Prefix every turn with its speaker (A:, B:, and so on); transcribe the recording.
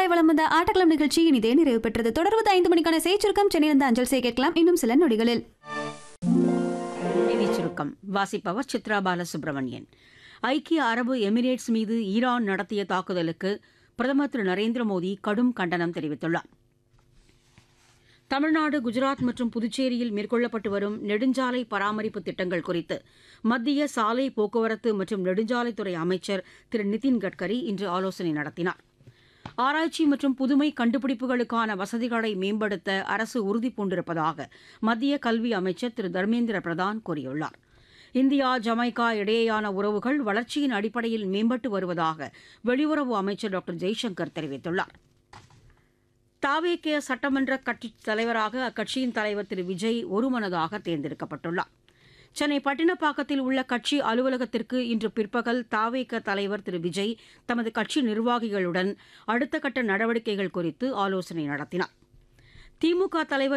A: சுறுசுறுப்பாய் வளம் வந்த ஆட்டக்களம் நிகழ்ச்சி இனிதே நிறைவு பெற்றது தொடர்வது ஐந்து மணிக்கான செய்திருக்கம் சென்னையிலிருந்து அஞ்சல் செய்ய கேட்கலாம் இன்னும் சில நொடிகளில்
B: செய்தி சுருக்கம் வாசிப்பவர் சித்ரா பாலசுப்ரமணியன் ஐக்கிய அரபு எமிரேட்ஸ் மீது ஈரான் நடத்திய தாக்குதலுக்கு பிரதமர் திரு நரேந்திர மோடி கடும் கண்டனம் தெரிவித்துள்ளார் தமிழ்நாடு குஜராத் மற்றும் புதுச்சேரியில் மேற்கொள்ளப்பட்டு வரும் நெடுஞ்சாலை பராமரிப்பு திட்டங்கள் குறித்து மத்திய சாலை போக்குவரத்து மற்றும் நெடுஞ்சாலைத்துறை அமைச்சர் திரு நிதின் கட்கரி இன்று ஆலோசனை நடத்தினார் ஆராய்ச்சி மற்றும் புதுமை கண்டுபிடிப்புகளுக்கான வசதிகளை மேம்படுத்த அரசு உறுதிபூண்டிருப்பதாக மத்திய கல்வி அமைச்சர் திரு தர்மேந்திர பிரதான் கூறியுள்ளார் இந்தியா ஜமைக்கா இடையேயான உறவுகள் வளர்ச்சியின் அடிப்படையில் மேம்பட்டு வருவதாக வெளியுறவு அமைச்சர் டாக்டர் ஜெய்சங்கர் தெரிவித்துள்ளார் தாவேகே சட்டமன்ற கட்சித் தலைவராக அக்கட்சியின் தலைவர் திரு விஜய் ஒருமனதாக தேர்ந்தெடுக்கப்பட்டுள்ளார் சென்னை பட்டினப்பாக்கத்தில் உள்ள கட்சி அலுவலகத்திற்கு இன்று பிற்பகல் தாவேக தலைவர் திரு விஜய் தமது கட்சி நிர்வாகிகளுடன் அடுத்த கட்ட நடவடிக்கைகள் குறித்து ஆலோசனை நடத்தினார் திமுக தலைவர்